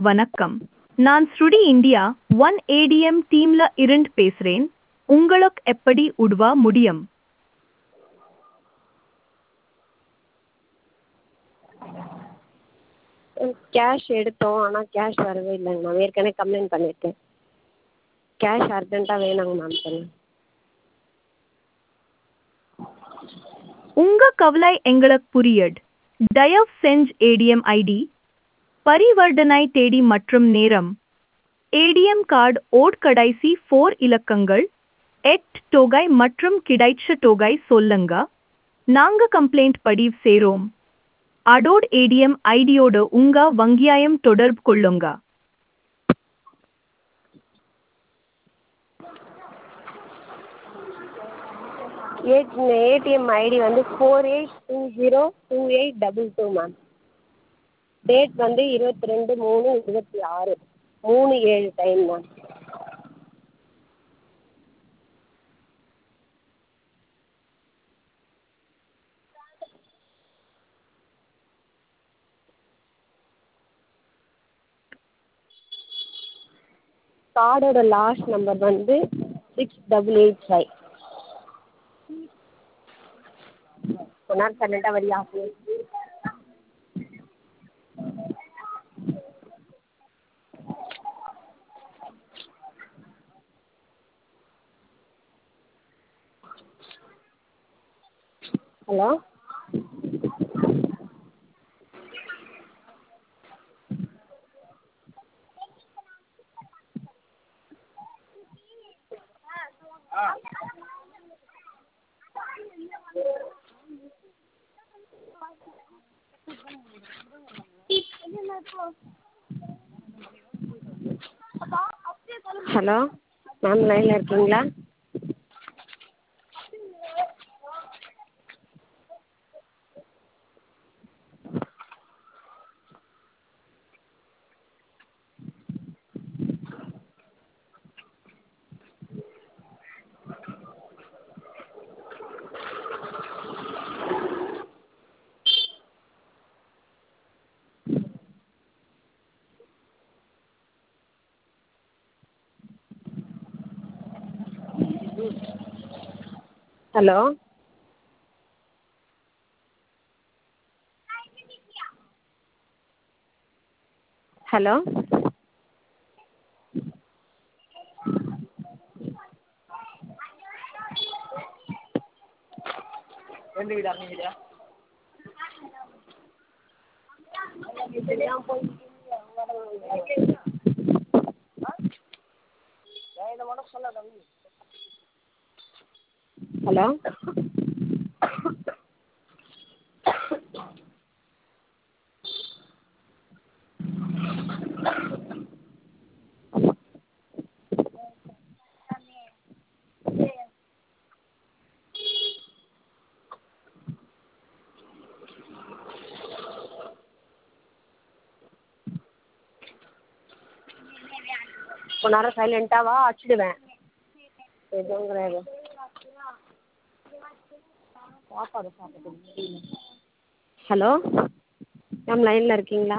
வணக்கம் நான் ஸ்ருடி இந்தியா ஒன் ஏடிஎம் டீம்ல இருந்து பேசுறேன் உங்களுக்கு எப்படி உதவ முடியும் கேஷ் எடுத்தோம் ஆனால் கேஷ் வரவே இல்லைங்க மேம் ஏற்கனவே கம்ப்ளைண்ட் பண்ணியிருக்கேன் கேஷ் அர்ஜென்ட்டாக வேணுங்க மேம் கொஞ்சம் உங்க கவலை எங்களுக்கு புரியுது தயவு செஞ்சு ஏடிஎம் ஐடி பரிவர்த்தனை தேதி மற்றும் நேரம் ஏடிஎம் கார்டு ஓட் கடைசி ஃபோர் இலக்கங்கள் எட் தொகை மற்றும் கிடைச்ச தொகை சொல்லுங்க நாங்க கம்ப்ளைண்ட் பதிவு செய்றோம் அதோட ஏடிஎம் ஐடியோட உங்க வங்கியாயம் தொடர்பு கொள்ளுங்க ஏட் ஏடிஎம் ஐடி வந்து four eight two zero two eight double two ma'am date வந்து இருபத்தி ரெண்டு மூணு இருபத்தி ஆறு மூணு ஏழு டைம் மேம் கார்டோட லாஸ்ட் நம்பர் வந்து சிக்ஸ் டபுள் எயிட் ஃபைவ் கொஞ்ச நேரம் சைலண்டாக வரியா ஹலோ ஹலோ மேம் லைனில் இருக்கீங்களா ஹலோ ஹலோ ஹலோ கொஞ்ச நேரம் சைலண்ட்டாக வா அடிச்சிடுவேன் எதுவும் கிடையாது சாப்பாடு சாப்பிட முடியல ஹலோ மேம் லைனில் இருக்கீங்களா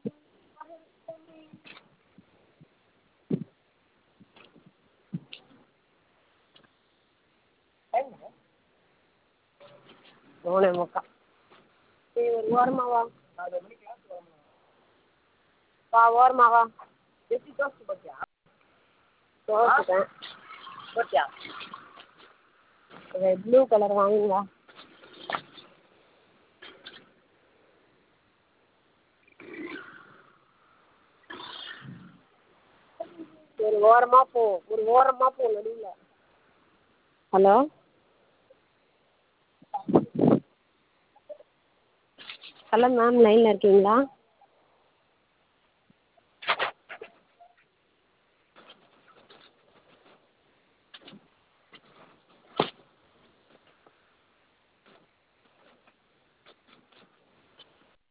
மூணே முக்கால் சரி ஒரு ஓரமாக வா வா ஓரமாக வா தோசைட்டேன் ப்ளூ கலர் வாங்குங்க வா ஒரு ஓரமாக போ ஒரு ஓரமாக போ நடுவில் ஹலோ ஹலோ மேம் லைனில் இருக்கீங்களா